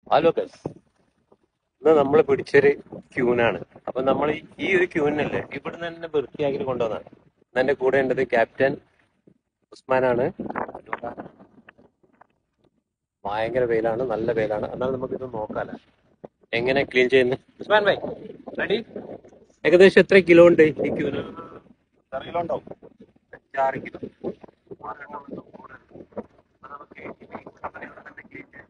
Hello guess ഇന്ന് നമ്മൾ പിടിച്ചൊരു ക്യൂനാണ് അപ്പൊ നമ്മൾ ഈ ഒരു ക്യൂനല്ലേ ഇവിടുന്ന് തന്നെ വൃത്തിയാക്കി കൊണ്ടുവന്നാണ് ഇന്ന് എന്റെ കൂടെ ഉണ്ടത് ക്യാപ്റ്റൻ ഉസ്മാനാണ് ഭയങ്കര വെയിലാണ് നല്ല വെയിലാണ് എന്നാൽ നമുക്ക് ഇത് നോക്കാല്ലേ എങ്ങനെ ക്ലീൻ ചെയ്യുന്നത് ഉസ്മാൻ ഭായ് റെഡി ഏകദേശം എത്ര കിലോ ഉണ്ട് ഈ ക്യൂന് അറിയില്ലുണ്ടാവും അഞ്ചാറ് കിലോ ആറെണ്ണം ഉണ്ട് കൂടെ. അപ്പൊ നമുക്ക് ഈ കമ്പനിയുടെ തന്നെ clean ചെയ്യാം.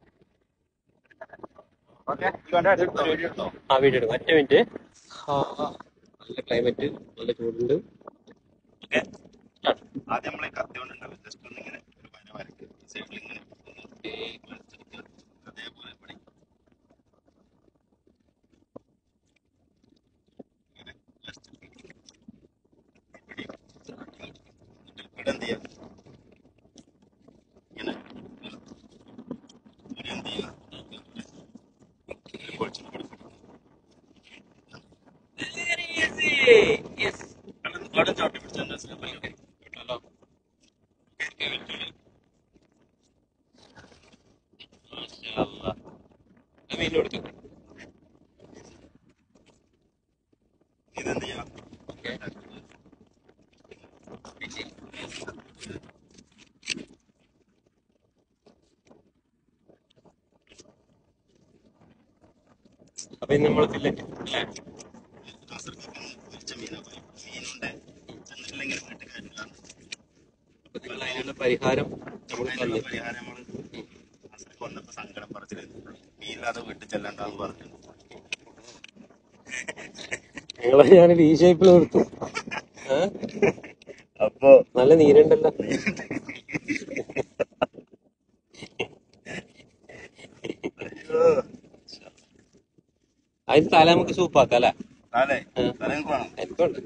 Okay? ആ വീഡിയോ എടുക്കും ഒറ്റ മിനിറ്റ് നല്ല ക്ലൈമറ്റ് നല്ല ചൂടുണ്ട് ഓക്കെ ആദ്യം നമ്മളെ കത്തി കൊണ്ടുണ്ടാവും ജസ്റ്റ് ഒന്ന് ഇങ്ങനെ ഒരു വര വരയ്ക്കുക സൈഡിൽ ഇങ്ങനെ ഒന്ന് വരച്ചെടുക്കുക. അതേപോലെ ഇവിടെ ഇങ്ങനെ വരച്ചെടുക്കുക. ഇവിടെ എന്നിട്ട് ഇവിടെ എന്ത് ചെയ്യാം ഇങ്ങനെ ഇവിടെ എന്ത് ചെയ്യാം ഇങ്ങനെ പൊളിച്ചിട്ട് കൊടുക്കുക യെസ് അവിടെ ചവിട്ടി പിടിച്ചാൽ കേട്ടല്ലോ മീൻ കൊടുത്തു ഇതെന്ത് ചെയ്യാം ഓക്കെ അപ്പൊ ഇന്ന് നമ്മൾ ഫില്ലറ്റ് അല്ലേ കാസർഗോഡ് പൊരിച്ച മീനാ പോയി മീനുണ്ട് എന്നിട്ടില്ലെങ്കിൽ വീട്ടിൽ കാര്യമില്ല അപ്പൊ നിങ്ങൾ അതിനുള്ള പരിഹാരം നമ്മൾ അതിനുള്ള തന്നു പരിഹാരം നമ്മള് കാസർഗോഡ് വന്നപ്പോ സങ്കടം പറിച്ചിരുന്നു മീനില്ലാതെ വീട്ടിൽ ചെല്ലണ്ടെന്ന് പറഞ്ഞു നിങ്ങളെ ഞാൻ വി ഷേപ്പിൽ കൊടുത്തു ഏ? അപ്പൊ നല്ല നീരുണ്ടല്ലോ അതിന് തല നമുക്ക് സൂപ്പാക്കാം അല്ലേ അല്ലേ ഉം. തലങ്ങൾക്ക് വേണം എനിക്കുണ്ട്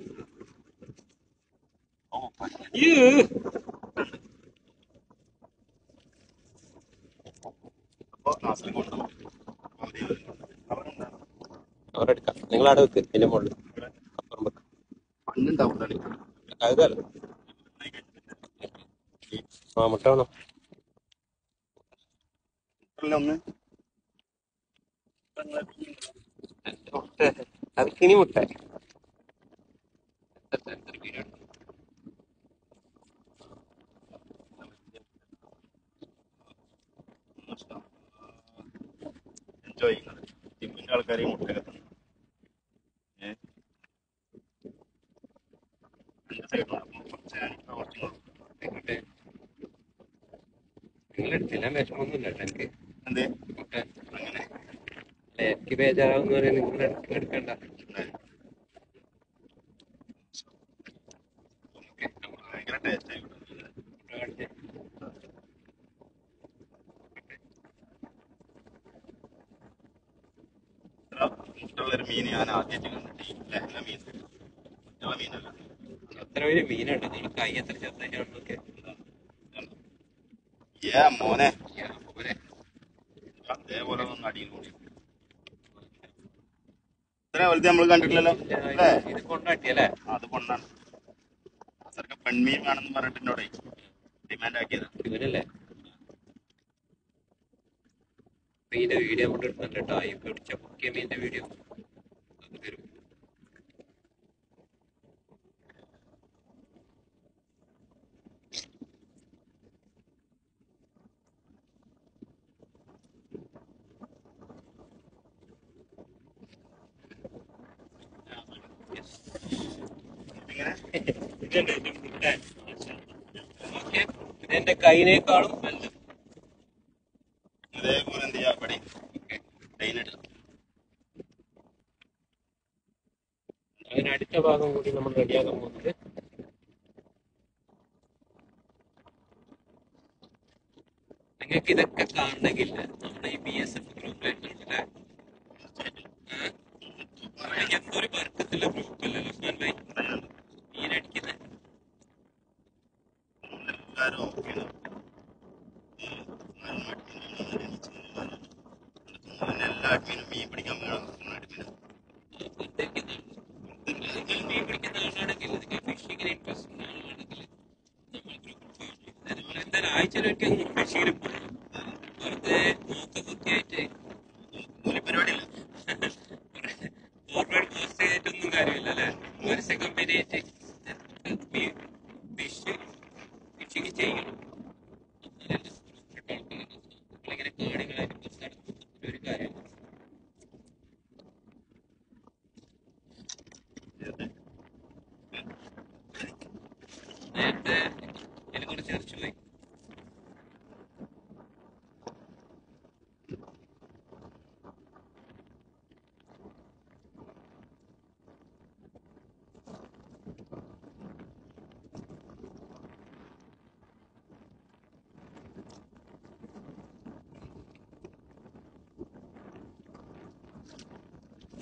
ഓ പറ്റി. അയ്യോ. അപ്പൊ കാസർഗോഡ് കൊണ്ടുപോകും അവരുണ്ടാവും അവരെടുക്കാം നിങ്ങൾ അവിടെ വെക്ക് എന്റെ മുകളിൽ അപ്പുറം വെക്ക് മണ്ണുണ്ടാവും അതല്ല ആ മുട്ട വേണം ഒന്ന് മുട്ട അത് കിണി മുട്ട എൻജോയ് ചെയ്യുന്നത് ജിമ്മിന്റെ ആൾക്കാർ ഈ മുട്ട കത്തുന്നു ഏഹ് രണ്ട് സൈഡിലും കുറച്ച് ഞാനിപ്പോ കുറച്ച് ആയിക്കോട്ടെ നിങ്ങളെടുത്തില്ല വിഷമൊന്നുമില്ല കേട്ടോ എനിക്ക് എന്തേ മുട്ട അങ്ങനെ അല്ല എനിക്ക് ബേജാറാവുന്ന പറയാൻ നിങ്ങൾ എടുക്കണ്ട ഓക്കെ നമ്മൾ ഭയങ്കര ടേസ്റ്റ് ആയിക്കോട്ടെ മുട്ട കാണിച്ചേ ഇത്ര മുട്ടുള്ളൊരു മീൻ ഞാൻ ആദ്യമായിട്ട് കണ്ടിട്ട് നല്ല മീൻ മറ്റുള്ള മീനല്ല അത്ര വലിയ മീനുണ്ട് നിങ്ങൾ കൈ എത്ര ചെറുതായിട്ടാണൊക്കെ ഏ മോനെ അതേപോലെ ഒന്ന് അടിയിൽ കൂടി ഇത്ര വലുത് നമ്മൾ കണ്ടിട്ടില്ലല്ലോ അല്ലേ ഇത് കൊണ്ടാട്ടിയല്ലേ ആ, അത് കൊണ്ടാണ് സർക്കാർ പെൺമീൻ വേണമെന്ന് പറഞ്ഞിട്ട് എന്നോടേ ഡിമാൻഡ് ആക്കിയത് ഇവനല്ലേ മീന്റെ വീഡിയോ കൊണ്ട് ഇടുന്നുണ്ട് കേട്ടോ ഈ പിടിച്ച പൊക്കിയ മീന്റെ വീഡിയോ അത് തരും ഇങ്ങനെ ഇതെന്റെ കൈനേക്കാളും വലുത് ഇതേപോലെ എന്ത് ചെയ്യാം ഇവിടെ ലൈനിടുക അതിന് അടുത്ത ഭാഗം കൂടി നമ്മൾ റെഡിയാക്കാൻ പോകുന്നത് നിങ്ങൾക്ക് ഇതൊക്കെ കാണണമെങ്കിൽ നമ്മുടെ ഈ ബി എസ് എഫ് ഗ്രൂപ്പിലായിട്ടുണ്ടല്ലേ അവിടെ എന്തോ ഒരു വർക്കത്തിലെ ഗ്രൂപ്പല്ലേ ഉസ്മാൻ ഭായി മീനടിക്കുന്നത് എല്ലാവരും ഓക്കെയാണ് എല്ലാ അഡ്മിനും മീൻ പിടിക്കാൻ വേണം അഡ്മിനും മീൻ പിടിക്കുന്ന ആളാണെങ്കിൽ നിങ്ങൾ ഫിഷിങ്ങിന് ഇൻട്രസ്റ്റ് ഉള്ള ആളാണെങ്കിൽ നമ്മൾ ഗ്രൂപ്പിൽ അതുപോലെ എന്തായാലും ആഴ്ചയിലൊക്കെ ഒന്ന് ഫിഷിങ്ങിന് പോകണം വെറുതെ നോക്ക കുത്തിയായിട്ട്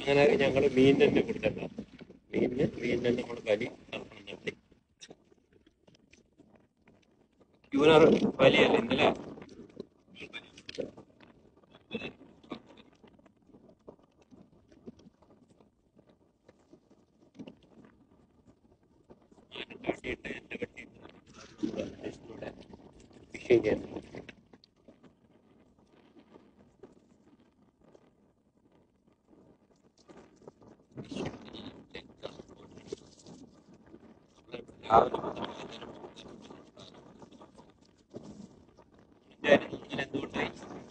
അങ്ങനെ ഞങ്ങൾ മീൻ തന്നെ കൊടുക്കണ്ട മീനിന് മീനിനെ നമ്മൾ കലി ഇറക്കണം നടത്തി ട്യൂണർ വലിയല്ലേ ഇന്നലെ കാട്ടിയിട്ട് എന്റെ കെട്ടിയിട്ട് ഫിഷിങ് ചെയ്യാൻ രാവിലെ മുതൽ വൈകുന്നേരം വരെ ഇതിന് എന്തുകൊണ്ടായി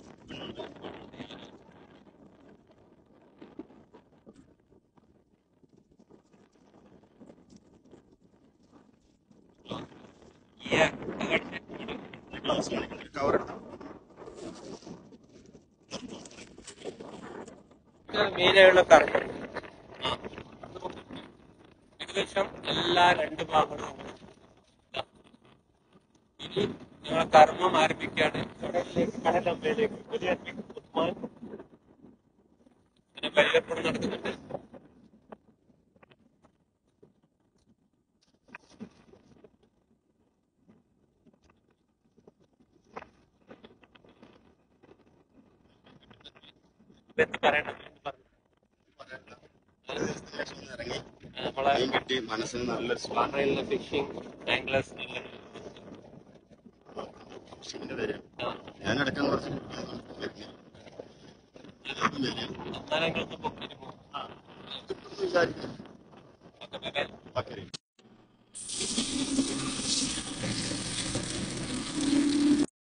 ഈ ഗ്ലാസ് കവർ എടുത്തു മീനുള്ള കറക്കം ഏകദേശം എല്ലാ രണ്ട് ഭാഗങ്ങളും ഇതാ. ഇനി ഞങ്ങളെ കർമ്മം ആരംഭിക്കുകയാണ് കടലിലേക്ക് കടലമ്മയിലേക്ക് പുതിയ ഉസ്മാൻ പിന്നെ പരിവർത്തനം നടക്കുന്നുണ്ട് ഇപ്പൊ എന്ത് പറയണം എന്ന് പറഞ്ഞു. ഇറങ്ങി നമ്മളെ മീൻ കിട്ടി മനസ്സിന് നല്ലൊരു സുഖം പാറയിലെ ഫിഷിംഗ് ആംഗ്ലേഴ്സ് ഫിഷിങ്ങിന്റെ പേര് ഞാൻ ഇടയ്ക്ക് കുറച്ച് എന്നാലെങ്കിലും ഒന്ന് പൊക്കിട്ട് പോകും വിചാരിക്കും ഓക്കെ ബൈ ബൈ ഓക്കെ